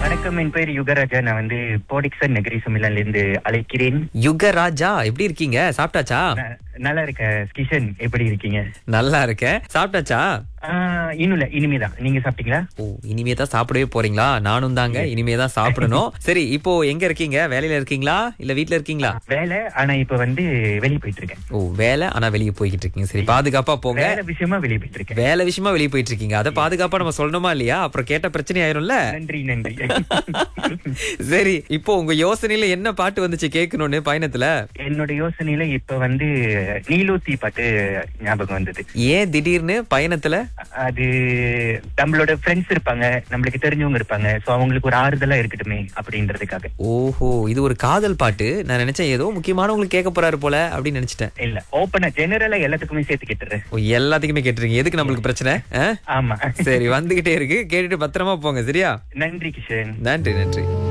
வணக்கம் என் பேர் யுகராஜா நான் வந்து போடிக்சன் நகரி சுமிலன்ல இருந்து அழைக்கிறேன் யுகராஜா எப்படி இருக்கீங்க சாப்பிட்டாச்சா ந- நல்லா இருக்க கிஷன் எப்படி இருக்கீங்க நல்லா இருக்கேன் சாப்பிட்டாச்சா ஆஹ், இன்னும் இல்ல இனிமேதான் நீங்க சாப்பிட்டீங்களா ஓ இனிமே தான் சாப்பிடவே போறீங்களா நானும் தாங்க இனிமே தான் சாப்பிடணும் சரி இப்போ எங்க இருக்கீங்க வேலையில இருக்கீங்களா இல்ல வீட்ல இருக்கீங்களா வேலை ஆனா இப்ப வந்து வெளியே போயிட்டு இருக்கேன் ஓ வேலை ஆனா வெளியே போய்கிட்டு இருக்கீங்க சரி பாதுகாப்பா போங்க வேலை விஷயமா வெளியே போயிட்டு இருக்கேன் வேலை விஷயமா வெளியே போயிட்டு இருக்கீங்க அதை பாதுகாப்பா நம்ம சொல்லணுமா இல்லையா அப்புறம் கேட்ட பிரச்சனை ஆயிரும்ல நன்றி நன்றி சரி இப்போ உங்க யோசனையில என்ன பாட்டு வந்துச்சு கேட்கணும்னு பயணத்துல என்னோட யோசனையில இப்ப வந்து நீலூத்தி பாட்டு ஞாபகம் வந்தது ஏன் திடீர்னு பயணத்துல அது நம்மளோட ஃப்ரெண்ட்ஸ் இருப்பாங்க நம்மளுக்கு தெரிஞ்சவங்க இருப்பாங்க சோ அவங்களுக்கு ஒரு ஆறுதலா இருக்கட்டுமே அப்படின்றதுக்காக ஓஹோ இது ஒரு காதல் பாட்டு நான் நினைச்சேன் ஏதோ முக்கியமானவங்களுக்கு கேட்க போறாரு போல அப்படின்னு நினைச்சிட்டேன் இல்ல ஓப்பனா ஜெனரலா எல்லாத்துக்குமே சேர்த்து கேட்டுறேன் ஓ, எல்லாத்துக்குமே கேட்டுருக்கீங்க எதுக்கு நம்மளுக்கு பிரச்சனை ஆ? ஆமா சரி வந்துகிட்டே இருக்கு கேட்டுட்டு பத்திரமா போங்க சரியா நன்றி கிஷன் நன்றி நன்றி